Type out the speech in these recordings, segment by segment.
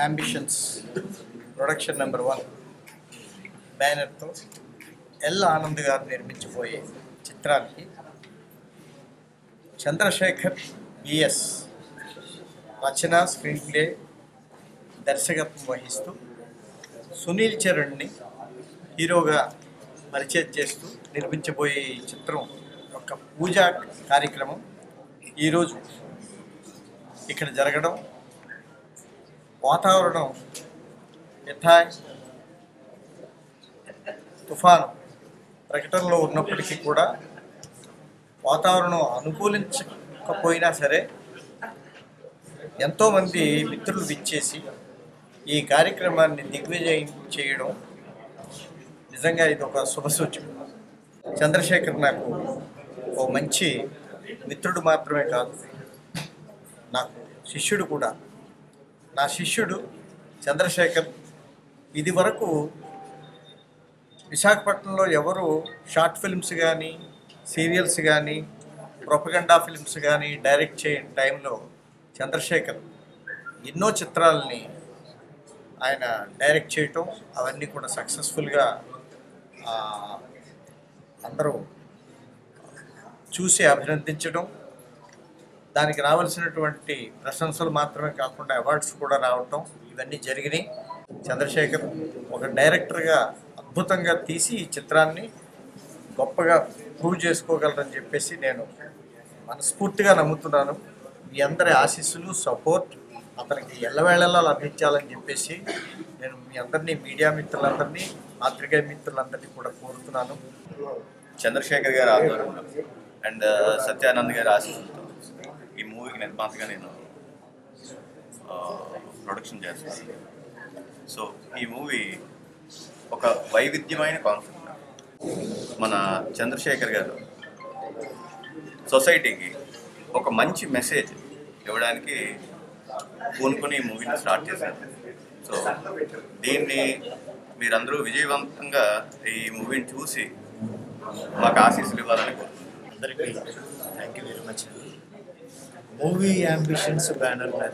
Ambitions production number one బ్యానర్తో L Anand garu నిర్మించబోయే చిత్రానికి చంద్రశేఖర్ బిఎస్ రచన స్క్రీన్ ప్లే దర్శకత్వం వహిస్తూ సునీల్ చరణ్ని హీరోగా పరిచయం చేస్తూ నిర్మించబోయే ఈ చిత్రం యొక్క పూజా కార్యక్రమం ఈరోజు ఇక్కడ జరగడం వాతావరణం మిఠాయ్ తుఫాను ప్రకటనలో ఉన్నప్పటికీ కూడా వాతావరణం అనుకూలించకపోయినా సరే ఎంతోమంది మిత్రులు విచ్చేసి ఈ కార్యక్రమాన్ని దిగ్విజయం చేయడం నిజంగా ఇది ఒక శుభసూచకం చంద్రశేఖర్ నాకు ఓ మంచి మిత్రుడు మాత్రమే కాదు నాకు శిష్యుడు కూడా నా శిష్యుడు చంద్రశేఖర్ ఇది వరకు విశాఖపట్నంలో ఎవరు షార్ట్ ఫిల్మ్స్ కానీ సీరియల్స్ కానీ ప్రొపగండా ఫిల్మ్స్ కానీ డైరెక్ట్ చేయని టైంలో చంద్రశేఖర్ ఎన్నో చిత్రాలని ఆయన డైరెక్ట్ చేయటం అవన్నీ కూడా సక్సెస్ఫుల్గా అందరూ చూసి అభినందించడం దానికి రావాల్సినటువంటి ప్రశంసలు మాత్రమే కాకుండా అవార్డ్స్ కూడా రావటం ఇవన్నీ జరిగినాయి చంద్రశేఖర్ ఒక డైరెక్టర్గా అద్భుతంగా తీసి ఈ చిత్రాన్ని గొప్పగా ప్రూవ్ చేసుకోగలరని చెప్పేసి నేను మనస్ఫూర్తిగా నమ్ముతున్నాను మీ అందరి ఆశీస్సులు సపోర్ట్ అతనికి ఎల్లవేళలా లభించాలని చెప్పేసి నేను మీ అందరినీ మీడియా మిత్రులందరినీ పాత్రికేయ మిత్రులందరినీ కూడా కోరుతున్నాను చంద్రశేఖర్ గారి ఆధ్వర్యంలో అండ్ సత్యానంద్ గారి ఆశీస్సులతో ఈ మూవీకి నిర్మాతగా నేను ఆ, ప్రొడక్షన్ చేస్తాను సో ఈ మూవీ ఒక వైవిధ్యమైన కాన్సెప్ట్ మన చంద్రశేఖర్ గారు సొసైటీకి ఒక మంచి మెసేజ్ ఇవ్వడానికి పూనుకొని ఈ మూవీని స్టార్ట్ చేశారు సో దీన్ని మీరందరూ విజయవంతంగా ఈ మూవీని చూసి మాకు ఆశీస్సులు ఇవ్వాలని కోరుతున్నాను అందరికీ thank you very much movie ambitions banner మీద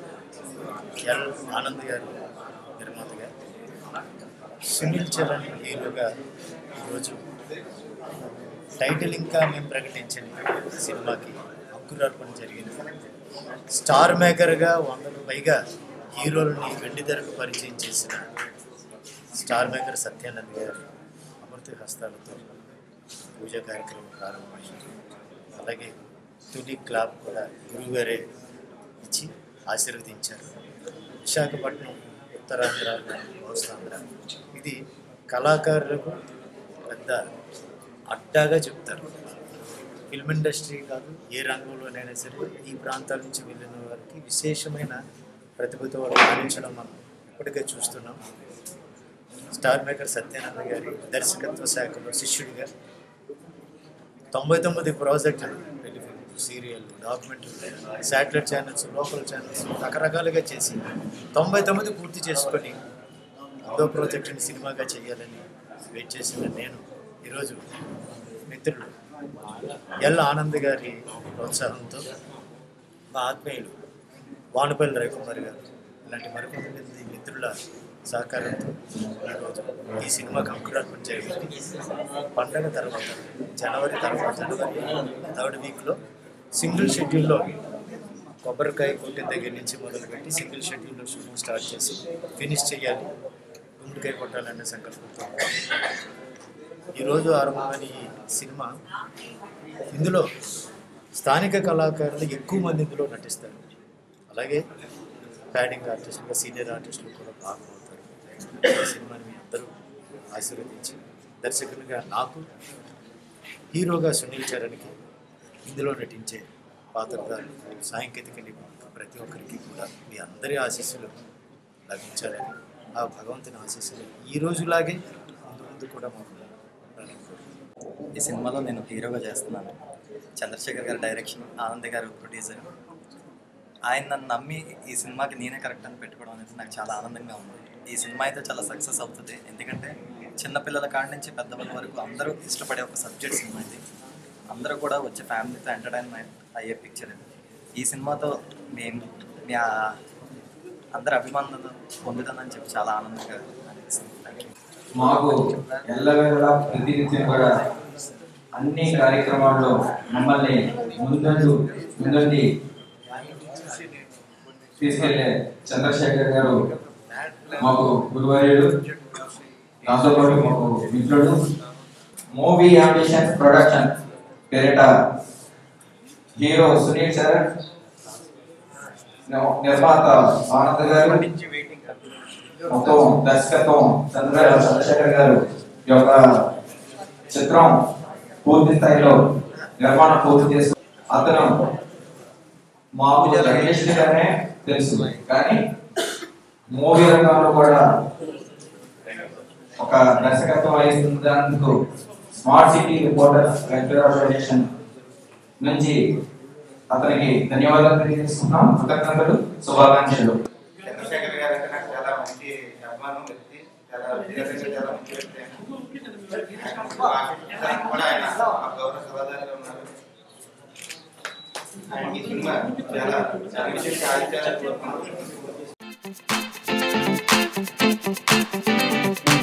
ఎల్ ఆనంద్ గారు నిర్మాతగా సునీల్ చరణ్ హీరోగా ఈరోజు టైటిల్ ఇంకా మేము ప్రకటించిన సినిమాకి అంకురార్పణ జరిగింది స్టార్ మేకర్గా వందకు పైగా హీరోలని వెండి ధరకు పరిచయం చేసిన స్టార్ మేకర్ సత్యానంద్ గారు అమృత హస్తాలతో పూజ కార్యక్రమం ప్రారంభమైంది అలాగే తుది క్లాప్ కూడా గురువుగారే ఇచ్చి ఆశీర్వదించారు విశాఖపట్నం ఉత్తరాంధ్ర కోస్తాంధ్ర ఇది కళాకారులకు పెద్ద అడ్డాగా చెప్తారు ఫిల్మ్ ఇండస్ట్రీ కాదు ఏ రంగంలోనైనా సరే ఈ ప్రాంతాల నుంచి వెళ్ళిన వారికి విశేషమైన ప్రతిభతో వాళ్ళు రాణించడం మనం ఇప్పటికే చూస్తున్నాం స్టార్ మేకర్ సత్యానంద గారి దర్శకత్వ శాఖలో శిష్యుడిగా తొంభై తొమ్మిది ప్రాజెక్టులు telefilm serial documentary satellite channels local channels రకరకాలుగా చేసి తొంభై తొమ్మిది పూర్తి చేసుకొని ఎంతో ప్రాజెక్టుని సినిమాగా చేయాలని వెయిట్ చేసిన నేను ఈరోజు మిత్రుడు ఎల్ ఆనంద్ గారి ప్రోత్సాహంతో మా ఆత్మీయులు వానపల్లి రవికుమార్ గారు ఇలాంటి మరికొంతమంది మిత్రుల సహకారంతో ఈరోజు ఈ సినిమాకి అంకురార్పణ జరిగింది పండగ తర్వాత జనవరి తర్వాత జనవరి థర్డ్ వీక్లో సింగిల్ షెడ్యూల్లో కొబ్బరికాయ కొట్టిన దగ్గర నుంచి మొదలుపెట్టి సింగిల్ షెడ్యూల్లో షూటింగ్ స్టార్ట్ చేసి ఫినిష్ చేయాలి గుండెకాయ కొట్టాలనే సంకల్పంతో ఈరోజు ఆరంభమైన ఈ సినిమా ఇందులో స్థానిక కళాకారులు ఎక్కువ మంది ఇందులో నటిస్తారు అలాగే ప్యాడింగ్ ఆర్టిస్టులుగా సీనియర్ ఆర్టిస్టులు కూడా భాగమవుతారు ఈ సినిమాని మీ అందరూ ఆశీర్వదించి దర్శకునిగా నాకు హీరోగా సునీల్ చరణ్కి ఇందులో నటించే పాత్రధారులు సాంకేతిక నిపుణులు ప్రతి ఒక్కరికి కూడా మీ అందరి ఆశీస్సులు లభించాలని ఆ భగవంతుని ఆశీస్సులు ఈ రోజులాగే ముందు ముందు కూడా మాకు ఉండాలని కోరుకుంటున్నాను. ఈ సినిమాలో నేను హీరోగా చేస్తున్నాను చంద్రశేఖర్ గారి డైరెక్షన్ ఆనంద్ గారు ప్రొడ్యూసర్ ఆయన నన్ను నమ్మి ఈ సినిమాకి నేనే కరెక్ట్ అని పెట్టుకోవడం అనేది నాకు చాలా ఆనందంగా ఉంది ఈ సినిమా అయితే చాలా సక్సెస్ అవుతుంది ఎందుకంటే చిన్నపిల్లల కాడి నుంచి పెద్దవాళ్ళ వరకు అందరూ ఇష్టపడే ఒక సబ్జెక్ట్ సినిమా ఇది అందరూ కూడా వచ్చే ఫ్యామిలీతో ఎంటర్టైన్మెంట్ అయ్యే పిక్చర్ ఇది ఈ సినిమాతో మేము మీ ఆ- అందరి అభిమానులను పొందుతానని చెప్పి చాలా ఆనందంగా అనిపిస్తుంది థ్యాంక్ యూ మాకు ఎల్లవేళలా ప్రతినిత్యం కూడా అన్ని కార్యక్రమాల్లో మమ్మల్ని ముందండు ముందండి తీసుకెళ్లే చంద్రశేఖర్ గారు మాకు గురువర్యుడు దాంతోపాటు మాకు మిత్రుడు మూవీ అంబిషన్ ప్రొడక్షన్ పేరిట హీరో సునీల్ సార్ నిర్మాత ఆనంద్ గారు మొత్తం దర్శకత్వం చంద్ర చంద్రశేఖర్ గారు ఈ యొక్క చిత్రం పూర్తి స్థాయిలో నిర్మాణం పూర్తి చేసి అతను మాకు జర్నలిస్ట్ గానే తెలుసు కానీ మూవీ రంగంలో కూడా ఒక దర్శకత్వం వహిస్తున్నందుకు smart city reporters welfare organisation నుంచి అతనికి ధన్యవాదాలు తెలియజేస్తున్నాం కృతజ్ఞతలు శుభాకాంక్షలు చంద్రశేఖర్ గారు అంటే నాకు చాలా మంచి అభిమానం వ్యక్తి చాలా వ్యక్తిగతంగా చాలా మంచి వ్యక్తి ఆయన కూడా ఆయన ఆ గౌరవ సలహాదారుగా ఉన్నారు ఆయన ఈ సినిమా చాలా చాలా విషయంగా ఆదిత్యాలను కోరుకున్నాను